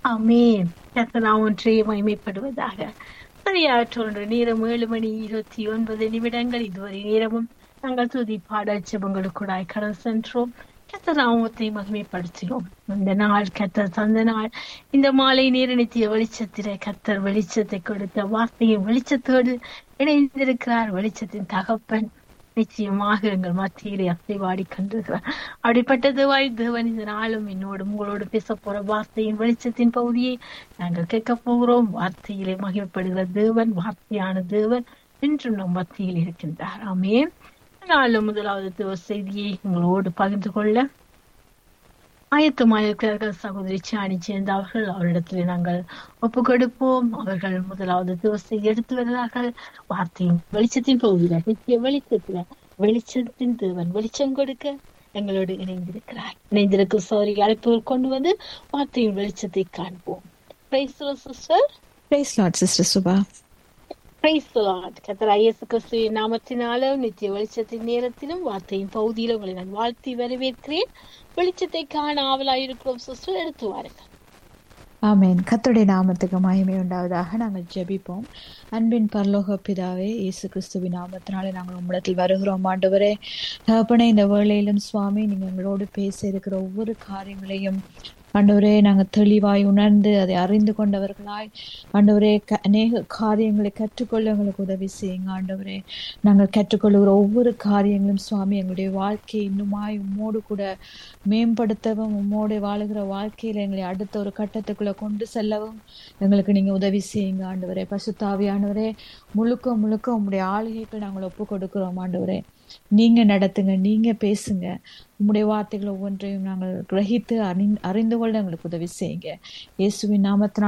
ஆமென் கர்த்தர் ஒன்றே மகிமைப்படுவதாக சரியாற்றொன்று நேரம் ஏழு மணி இருபத்தி ஒன்பது நிமிடங்கள் இதுவரை நேரமும் நாங்கள் துதி பாடல் ஜெபங்களுக்குடாய் கடல் சென்றோம் கர்த்தர் நாமத்தை மகிமைப்படுத்தினோம் இந்த நாள் கர்த்தர் தந்த நாள் இந்த மாலை நேர நித்திய வெளிச்சத்திலே கர்த்தர் வெளிச்சத்தை கொடுத்த வார்த்தையின் வெளிச்சத்தோடு இணைந்திருக்கிறார் வெளிச்சத்தின் தகப்பன் நிச்சயமாக எங்கள் மத்தியிலே அசைவாடி கண்டிருக்கிறார் அப்படிப்பட்ட தேவாய் தேவன் இந்த நாளும் என்னோடு உங்களோடு பேச போற வார்த்தையின் வெளிச்சத்தின் பகுதியை நாங்கள் கேட்க போகிறோம் வார்த்தையிலே மகிழ்ப்படுகிற தேவன் வார்த்தையான தேவன் இன்றும் நம் மத்தியில் இருக்கின்றார் ஆமென் நாளும் முதலாவது தேவ செய்தியை உங்களோடு பகிர்ந்து கொள்ள ஆயத்தமாயிருக்கிறார்கள் சகோதரி சாணி சேர்ந்த அவர்கள் அவரிடத்தில் நாங்கள் ஒப்பு கொடுப்போம் அவர்கள் முதலாவது திவசை எடுத்து வருகிறார்கள் வார்த்தையின் வெளிச்சத்தின் பகுதியில நித்திய வெளிச்சத்துல வெளிச்சத்தின் தேவன் வெளிச்சம் கொடுக்க எங்களோடு இணைந்திருக்கிறார் இணைந்திருக்கும் சோரி அழைப்புகள் கொண்டு வந்து வார்த்தையின் வெளிச்சத்தை காண்போம் sister praise lord sister Subha praise கத்தரா இயேசு கிறிஸ்துவின் நாமத்தினாலும் நித்திய வெளிச்சத்தின் நேரத்திலும் வார்த்தையின் பகுதியிலும் உங்களை நான் வாழ்த்தி வரவேற்கிறேன் வெளிச்சத்தை காண ஆவலாயிருக்கிறோம் சிஸ்டர் எடுத்து வாருங்கள் ஆமேன் கத்துடைய நாமத்துக்கு மகிமை உண்டாவதாக நாங்கள் ஜெபிப்போம் அன்பின் பரலோக பிதாவே இயேசு கிறிஸ்துவின் நாமத்தினாலே நாங்கள் உம்மிடத்தில் வருகிறோம் ஆண்டவரே தகப்பனே இந்த வேளையிலும் சுவாமி நீங்க எங்களோடு பேச இருக்கிற ஒவ்வொரு காரியங்களையும் ஆண்டவரே நாங்கள் தெளிவாய் உணர்ந்து அதை அறிந்து கொண்டவர்களாய் ஆண்டவரே க அநேக காரியங்களை கற்றுக்கொள்ள எங்களுக்கு உதவி செய்யுங்க ஆண்டவரே நாங்கள் கற்றுக்கொள்ளுகிற ஒவ்வொரு காரியங்களும் சுவாமி எங்களுடைய வாழ்க்கையை இன்னுமாய் உம்மோடு கூட மேம்படுத்தவும் உம்மோடு வாழுகிற வாழ்க்கையில எங்களை அடுத்த ஒரு கட்டத்துக்குள்ள கொண்டு செல்லவும் எங்களுக்கு நீங்க உதவி செய்யுங்க ஆண்டவரே பசுத்தாவியானவரே முழுக்க முழுக்க உங்களுடைய ஆளுகைகள் நாங்கள் ஒப்பு கொடுக்கிறோம் ஆண்டவரே நீங்க நடத்துங்க நீங்க பேசுங்க உங்களுடைய வார்த்தைகள் ஒவ்வொன்றையும் நாங்கள் கிரகித்து அறிந்து அறிந்து கொள்ள எங்களுக்கு உதவி செய்யுங்க இயேசுவின் நாமத்தினால்